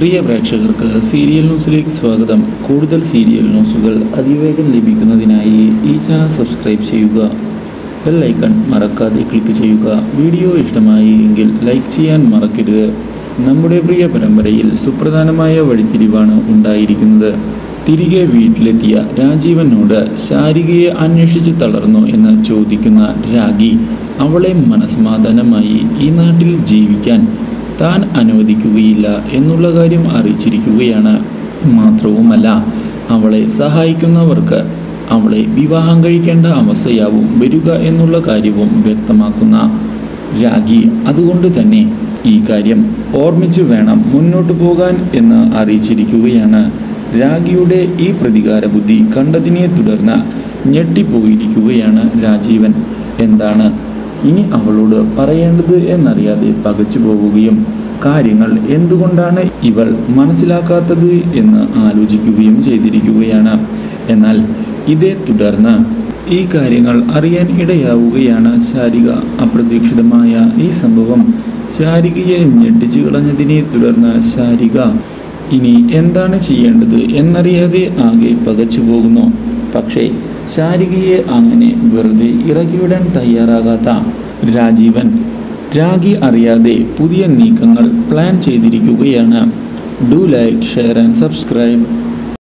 പ്രിയ പ്രേക്ഷകർക്ക് സീരിയൽ ന്യൂസിലേക്ക് സ്വാഗതം കൂടുതൽ സീരിയൽ ന്യൂസുകൾ അതിവേഗം ലഭിക്കുന്നതിനായി ഈ ചാനൽ സബ്സ്ക്രൈബ് ചെയ്യുക ബെൽ ഐക്കൺ മറക്കാതെ ക്ലിക്ക് ചെയ്യുക വീഡിയോ ഇഷ്ടമായി എങ്കിൽ ലൈക്ക് ചെയ്യാൻ മറക്കരുത് നമ്മുടെ പ്രിയ പരമ്പരയിൽ സുപ്രധാനമായ വഴിത്തിരിവാണ് ഉണ്ടായിരിക്കുന്നത് തിരികെ വീട്ടിലെത്തിയ രാജീവനോട് ശാരികയെ അന്വേഷിച്ച് തളർന്നു എന്ന് ചോദിക്കുന്ന രാഗി അവളെ മനസ്സമാധാനമായി ഈ നാട്ടിൽ ജീവിക്കാൻ താൻ അനുവദിക്കുകയില്ല എന്നുള്ള കാര്യം അറിയിച്ചിരിക്കുകയാണ് മാത്രവുമല്ല അവളെ സഹായിക്കുന്നവർക്ക് അവളെ വിവാഹം കഴിക്കേണ്ട അവസ്ഥയാവും വരിക എന്നുള്ള കാര്യവും വ്യക്തമാക്കുന്ന രാഗി അതുകൊണ്ട് തന്നെ ഈ കാര്യം ഓർമ്മിച്ച് വേണം മുന്നോട്ട് പോകാൻ എന്ന് അറിയിച്ചിരിക്കുകയാണ് രാഗിയുടെ ഈ പ്രതികാര ബുദ്ധി കണ്ടതിനെ തുടർന്ന് ഞെട്ടിപ്പോയിരിക്കുകയാണ് രാജീവൻ എന്താണ് ഇനി അവളോട് പറയേണ്ടത് എന്നറിയാതെ പകച്ചു പോവുകയും കാര്യങ്ങൾ എന്തുകൊണ്ടാണ് ഇവൾ മനസ്സിലാക്കാത്തത് എന്ന് ആലോചിക്കുകയും ചെയ്തിരിക്കുകയാണ് എന്നാൽ ഇതേ തുടർന്ന് ഈ കാര്യങ്ങൾ അറിയാൻ ഇടയാവുകയാണ് ശാരിക അപ്രതീക്ഷിതമായ ഈ സംഭവം ശാരികയെ ഞെട്ടിച്ചു കളഞ്ഞതിനെ തുടർന്ന് ശാരിക ഇനി എന്താണ് ചെയ്യേണ്ടത് എന്നറിയാതെ ആകെ പകച്ചു പോകുന്നു പക്ഷേ ശാരികയെ അങ്ങനെ വെറുതെ ഇറക്കിവിടാൻ തയ്യാറാകാത്ത രാജീവൻ രാഗി അറിയാതെ പുതിയ നീക്കങ്ങൾ പ്ലാൻ ചെയ്തിരിക്കുകയാണ് do like share and subscribe